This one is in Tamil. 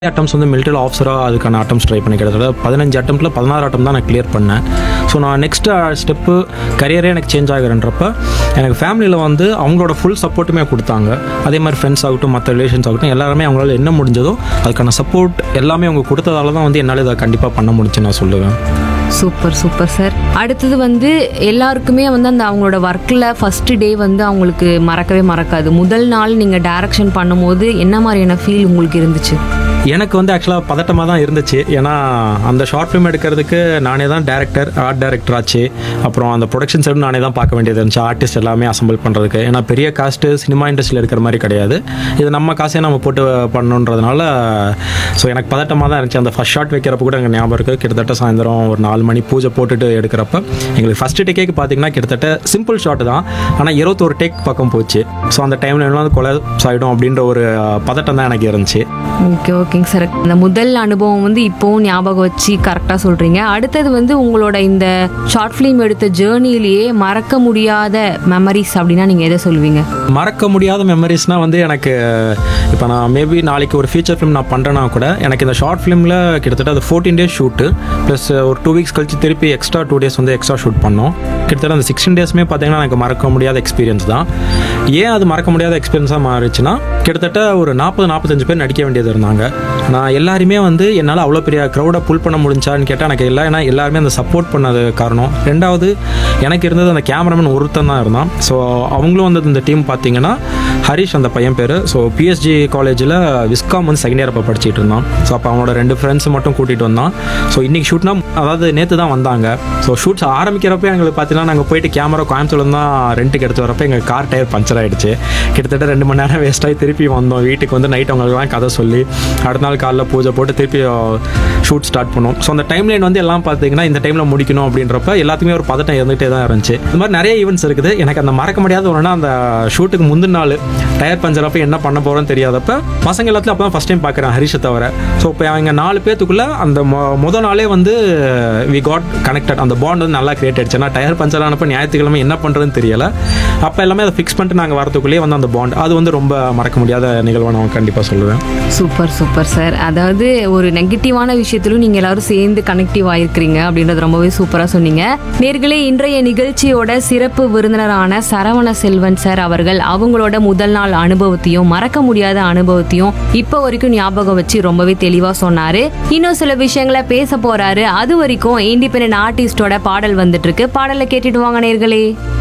அட்டம்ஸ் வந்து மிலிட்டரி ஆஃபீஸராக அதுக்கான அட்டம்ஸ் ட்ரை பண்ணி கிட்டத்தட்ட பதினஞ்சு அட்டம்ப்டில் பதினாறு அட்டம் தான் நான் கிளியர் பண்ணேன் ஸோ நான் நெக்ஸ்ட் ஸ்டெப்பு கரியரே எனக்கு சேஞ்ச் ஆகுறன்றப்ப எனக்கு ஃபேமிலியில் வந்து அவங்களோட ஃபுல் சப்போர்ட்டுமே கொடுத்தாங்க அதே மாதிரி ஃப்ரெண்ட்ஸ் ஆகட்டும் மற்ற ரிலேஷன்ஸ் ஆகட்டும் எல்லாருமே அவங்களால என்ன முடிஞ்சதோ அதுக்கான சப்போர்ட் எல்லாமே அவங்க கொடுத்ததால தான் வந்து என்னால் இதை கண்டிப்பாக பண்ண முடிச்சு நான் சொல்லுவேன் சூப்பர் சூப்பர் சார் அடுத்தது வந்து எல்லாருக்குமே வந்து அந்த அவங்களோட ஒர்க்கில் ஃபர்ஸ்ட் டே வந்து அவங்களுக்கு மறக்கவே மறக்காது முதல் நாள் நீங்கள் டைரக்ஷன் பண்ணும்போது என்ன மாதிரியான ஃபீல் உங்களுக்கு இருந்துச்சு எனக்கு வந்து ஆக்சுவலாக பதட்டமாக தான் இருந்துச்சு ஏன்னா அந்த ஷார்ட் ஃபிலிம் எடுக்கிறதுக்கு நானே தான் டேரக்டர் ஆர்ட் டைரக்டர் ஆச்சு அப்புறம் அந்த ப்ரொடக்ஷன் சைடு நானே தான் பார்க்க வேண்டியது இருந்துச்சு ஆர்டிஸ்ட் எல்லாமே அசம்பிள் பண்ணுறதுக்கு ஏன்னா பெரிய காஸ்ட்டு சினிமா இண்டஸ்ட்ரியில் இருக்கிற மாதிரி கிடையாது இது நம்ம காசே நம்ம போட்டு பண்ணணுன்றதுனால ஸோ எனக்கு பதட்டமாக தான் இருந்துச்சு அந்த ஃபஸ்ட் ஷாட் வைக்கிறப்ப கூட எனக்கு ஞாபகம் இருக்குது கிட்டத்தட்ட சாயந்தரம் ஒரு நாலு மணி பூஜை போட்டுட்டு எடுக்கிறப்ப எங்களுக்கு ஃபஸ்ட்டு டேக்கே பார்த்தீங்கன்னா கிட்டத்தட்ட சிம்பிள் ஷாட் தான் ஆனால் இருபத்தோரு டேக் பக்கம் போச்சு ஸோ அந்த டைமில் எல்லாம் கொலை ஆகிடும் அப்படின்ற ஒரு பதட்டம் தான் எனக்கு இருந்துச்சு ஓகே ஓகேங்க சார் அந்த முதல் அனுபவம் வந்து இப்போவும் ஞாபகம் வச்சு கரெக்டாக சொல்கிறீங்க அடுத்தது வந்து உங்களோட இந்த ஷார்ட் ஃபிலிம் எடுத்த ஜேர்னிலேயே மறக்க முடியாத மெமரிஸ் அப்படின்னா நீங்கள் எதை சொல்லுவீங்க மறக்க முடியாத மெமரிஸ்னால் வந்து எனக்கு இப்போ நான் மேபி நாளைக்கு ஒரு ஃபீச்சர் ஃபிலிம் நான் பண்ணுறேன்னா கூட எனக்கு இந்த ஷார்ட் ஃபிலிமில் கிட்டத்தட்ட அது ஃபோர்டீன் டேஸ் ஷூட்டு ப்ளஸ் ஒரு டூ வீக்ஸ் கழிச்சு திருப்பி எக்ஸ்ட்ரா டூ டேஸ் வந்து எக்ஸ்ட்ரா ஷூட் பண்ணோம் கிட்டத்தட்ட அந்த சிக்ஸ்டீன் டேஸுமே பார்த்தீங்கன்னா எனக்கு மறக்க முடியாத எக்ஸ்பீரியன்ஸ் தான் ஏன் அது மறக்க முடியாத எக்ஸ்பீரியன்ஸாக மாறிச்சுன்னா கிட்டத்தட்ட ஒரு நாற்பது நாற்பத்தஞ்சு பேர் நடிக்க வேண்டியது இருந்தாங்க நான் எல்லாருமே வந்து என்னால் அவ்வளோ பெரிய க்ரௌடை புல் பண்ண முடிஞ்சான்னு கேட்டால் எனக்கு இல்லை ஏன்னா எல்லாருமே அந்த சப்போர்ட் பண்ணது காரணம் ரெண்டாவது எனக்கு இருந்தது அந்த கேமராமேன் ஒருத்தன் தான் இருந்தான் ஸோ அவங்களும் வந்து இந்த டீம் பார்த்தீங்கன்னா ஹரிஷ் அந்த பையன் பேர் ஸோ பிஎஸ்ஜி காலேஜில் விஸ்காம் வந்து செகண்ட் இயர் அப்போ படிச்சிட்டு இருந்தான் ஸோ அப்போ அவனோட ரெண்டு ஃப்ரெண்ட்ஸ் மட்டும் கூட்டிகிட்டு வந்தான் ஸோ இன்றைக்கி ஷூட்னா அதாவது நேற்று தான் வந்தாங்க ஸோ ஷூட்ஸ் ஆரம்பிக்கிறப்ப எங்களுக்கு பார்த்தீங்கன்னா நாங்கள் போயிட்டு கேமரா கோயம்புத்தூர்ல தான் ரெண்ட்டுக்கு எடுத்து வரப்போ எங்கள் கார் டயர் பஞ்சர் ஆயிடுச்சு கிட்டத்தட்ட ரெண்டு மணி நேரம் வேஸ்ட் ஆகி திருப்பி வந்தோம் வீட்டுக்கு வந்து நைட் அவங்களுக்குலாம் கதை சொல்லி அடுத்த நாள் காலைல பூஜை போட்டு திருப்பி ஷூட் ஸ்டார்ட் பண்ணோம் ஸோ அந்த டைம் லைன் வந்து எல்லாம் பார்த்தீங்கன்னா இந்த டைமில் முடிக்கணும் அப்படின்றப்ப எல்லாத்துக்குமே ஒரு பதட்டம் இருந்துகிட்டே தான் இருந்துச்சு இந்த மாதிரி நிறைய ஈவெண்ட்ஸ் இருக்குது எனக்கு அந்த மறக்க முடியாத ஒன்றுனா அந்த ஷூட்டுக்கு முந்தின நாள் டயர் பஞ்சர் அப்போ என்ன பண்ண போகிறோன்னு தெரியாதப்ப பசங்க எல்லாத்துலையும் அப்போ தான் ஃபஸ்ட் டைம் பார்க்குறேன் ஹரிஷை தவிர ஸோ இப்போ அவங்க நாலு பேத்துக்குள்ள அந்த மொ- முத நாளே வந்து வி காட் கனெக்டட் அந்த பாண்ட் வந்து நல்லா கிரியேட் ஆயிடுச்சு ஏன்னா டயர் பஞ்சர் ஆனப்போ ஞாயிற்றுக்கிழமை என்ன பண்ணுறதுன்னு தெரியல அப்போ எல்லாமே அதை ஃபிக்ஸ் பண்ணிட்டு நாங்கள் வரதுக்குள்ளேயே வந்து அந்த பாண்ட் அது வந்து ரொம்ப மறக்க முடியாத நிகழ்வாக நான் கண்டிப்பாக சொல்லுவேன் சூப்பர் சூப்பர் சார் அதாவது ஒரு நெகட்டிவான விஷயத்திலும் நீங்கள் எல்லாரும் சேர்ந்து கனெக்டிவ் ஆயிருக்கிறீங்க அப்படின்றது ரொம்பவே சூப்பராக சொன்னீங்க நேர்களே இன்றைய நிகழ்ச்சியோட சிறப்பு விருந்தினரான சரவண செல்வன் சார் அவர்கள் அவங்களோட முதல் நாள் அனுபவத்தையும் மறக்க முடியாத அனுபவத்தையும் இப்போ வரைக்கும் ஞாபகம் வச்சு ரொம்பவே தெளிவாக சொன்னாரு இன்னும் சில விஷயங்களை பேச போறாரு அது வரைக்கும் இண்டிபெண்ட் ஆர்டிஸ்டோட பாடல் வந்துட்டு இருக்கு பாடலை கேட்டுட்டு வாங்க நேர்களே